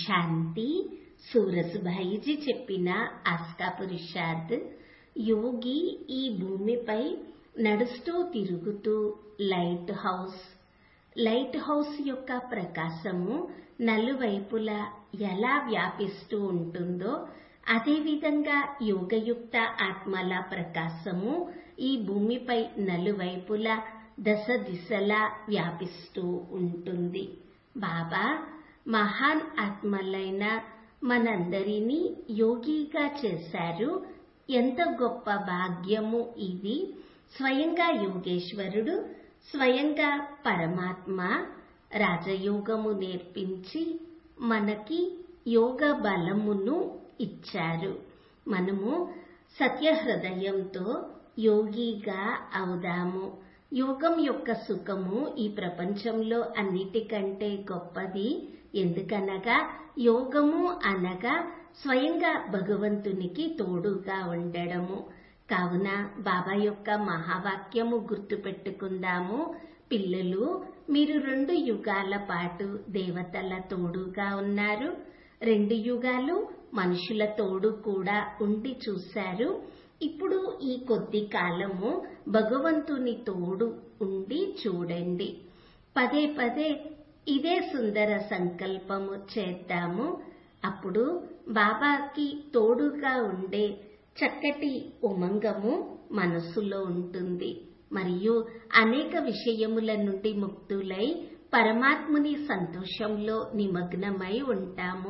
శాంతి సూరజ్భాయిజీ చెప్పిన ఆస్కా పురుషార్థ్ యోగి ఈ భూమిపై నడుస్తూ తిరుగుతూ లైట్ హౌస్ లైట్ హౌస్ యొక్క ప్రకాశము నలువైపులా ఎలా వ్యాపిస్తూ ఉంటుందో అదేవిధంగా యోగయుక్త ఆత్మల ప్రకాశము ఈ భూమిపై నలువైపులా దశ దిశలా వ్యాపిస్తూ ఉంటుంది బాబా మహాన్ ఆత్మలైన మనందరినీ యోగిగా చేశారు ఎంత గొప్ప భాగ్యము ఇది స్వయంగా యోగేశ్వరుడు స్వయంగా పరమాత్మ రాజయోగము నేర్పించి మనకి యోగ బలమును ఇచ్చారు మనము సత్యహృదయంతో యోగిగా అవుదాము యోగం యొక్క సుఖము ఈ ప్రపంచంలో అన్నిటికంటే గొప్పది ఎందుకనగా యోగము అనగా స్వయంగా భగవంతునికి తోడుగా ఉండడము కావున బాబా యొక్క మహావాక్యము గుర్తుపెట్టుకుందాము పిల్లలు మీరు రెండు యుగాల పాటు దేవతల తోడుగా ఉన్నారు రెండు యుగాలు మనుషుల తోడు కూడా ఉండి చూశారు ఇప్పుడు ఈ కొద్ది కాలము భగవంతుని తోడు ఉండి చూడండి పదే పదే ఇదే సుందర సంకల్పము చేద్దాము అప్పుడు బాబాకి తోడుగా ఉండే చక్కటి ఉమంగము మనస్సులో ఉంటుంది మరియు అనేక విషయముల నుండి ముక్తులై పరమాత్ముని సంతోషంలో నిమగ్నమై ఉంటాము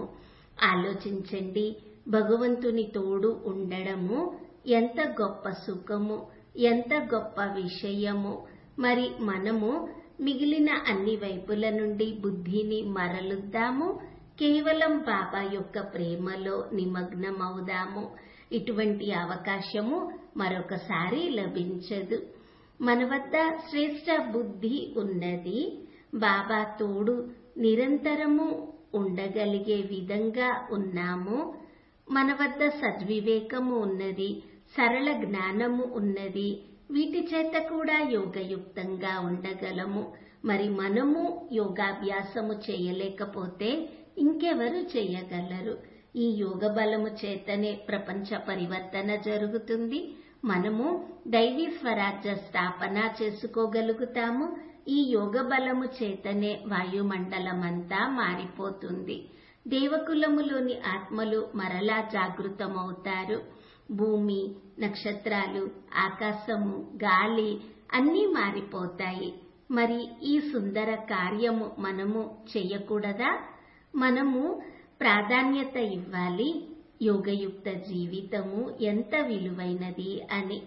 ఆలోచించండి భగవంతుని తోడు ఉండడము ఎంత గొప్ప సుఖము ఎంత గొప్ప విషయము మరి మనము మిగిలిన అన్ని వైపుల నుండి బుద్ధిని మరలుద్దాము కేవలం బాబా యొక్క ప్రేమలో నిమగ్నమవుదాము ఇటువంటి అవకాశము మరొకసారి లభించదు మన వద్ద శ్రేష్ట బుద్ధి ఉన్నది బాబా తోడు నిరంతరము ఉండగలిగే విధంగా ఉన్నాము మన వద్ద సద్వివేకము ఉన్నది సరళ జ్ఞానము ఉన్నది వీటి చేత కూడా యోగయుక్తంగా ఉండగలము మరి మనము యోగాభ్యాసము చేయలేకపోతే ఇంకెవరు చేయగలరు ఈ యోగ బలము చేతనే ప్రపంచ పరివర్తన జరుగుతుంది మనము దైవీ స్వరాజ్య స్థాపన చేసుకోగలుగుతాము ఈ యోగ బలము చేతనే వాయుమండలమంతా మారిపోతుంది దేవకులములోని ఆత్మలు మరలా జాగృతమవుతారు భూమి నక్షత్రాలు ఆకాశము గాలి అన్నీ మారిపోతాయి మరి ఈ సుందర కార్యము మనము చెయ్యకూడదా మనము ప్రాధాన్యత ఇవ్వాలి యోగయుక్త జీవితము ఎంత విలువైనది అని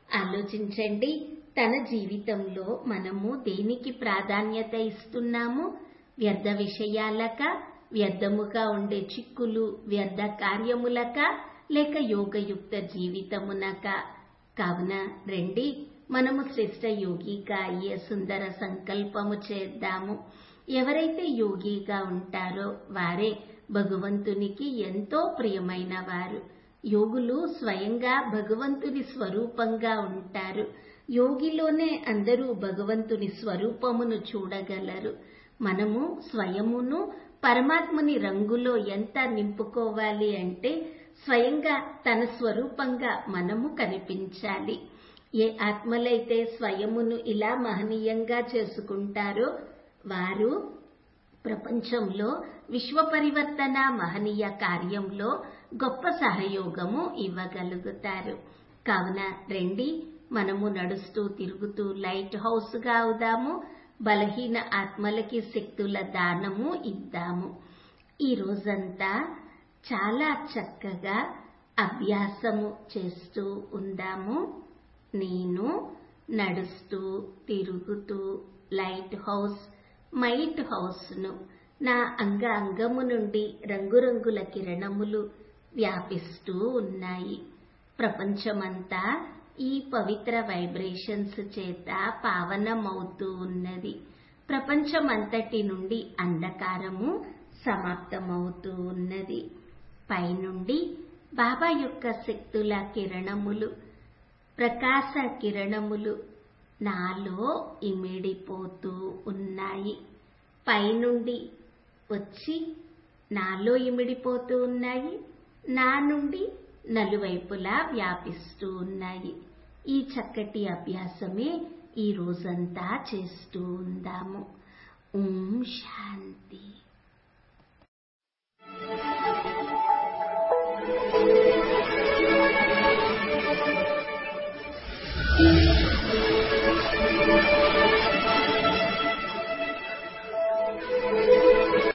ఆలోచించండి తన జీవితంలో మనము దేనికి ప్రాధాన్యత ఇస్తున్నాము వ్యర్థ విషయాలక వ్యర్థముగా ఉండే చిక్కులు వ్యర్థ కార్యములక లేక యోగయుక్త జీవితమునక కావున రండి మనము శ్రేష్ట యోగిగా అయ్యే సుందర సంకల్పము చేద్దాము ఎవరైతే యోగిగా ఉంటారో వారే భగవంతునికి ఎంతో ప్రియమైన వారు యోగులు స్వయంగా భగవంతుని స్వరూపంగా ఉంటారు యోగిలోనే అందరూ భగవంతుని స్వరూపమును చూడగలరు మనము స్వయమును పరమాత్మని రంగులో ఎంత నింపుకోవాలి అంటే స్వయంగా తన స్వరూపంగా మనము కనిపించాలి ఏ ఆత్మలైతే స్వయమును ఇలా మహనీయంగా చేసుకుంటారో వారు ప్రపంచంలో విశ్వ పరివర్తన మహనీయ కార్యంలో గొప్ప సహయోగము ఇవ్వగలుగుతారు కావున రండి మనము నడుస్తూ తిరుగుతూ లైట్ హౌస్ గా అవుదాము బలహీన ఆత్మలకి శక్తుల దానము ఇద్దాము ఈ రోజంతా చాలా చక్కగా అభ్యాసము చేస్తూ ఉందాము నేను నడుస్తూ తిరుగుతూ లైట్ హౌస్ మైట్ హౌస్ను నా అంగ అంగము నుండి రంగురంగుల కిరణములు వ్యాపిస్తూ ఉన్నాయి ప్రపంచమంతా ఈ పవిత్ర వైబ్రేషన్స్ చేత పావనమవుతూ ఉన్నది ప్రపంచమంతటి నుండి అంధకారము సమాప్తమవుతూ ఉన్నది పైనుండి బాబా యొక్క శక్తుల కిరణములు ప్రకాశ కిరణములు నాలో ఇమిడిపోతూ ఉన్నాయి పైనుండి వచ్చి నాలో ఇమిడిపోతూ ఉన్నాయి నా నుండి నలువైపులా వ్యాపిస్తూ ఉన్నాయి ఈ చక్కటి అభ్యాసమే ఈ రోజంతా చేస్తూ ఉందాము ఓం శాంతి Thank you.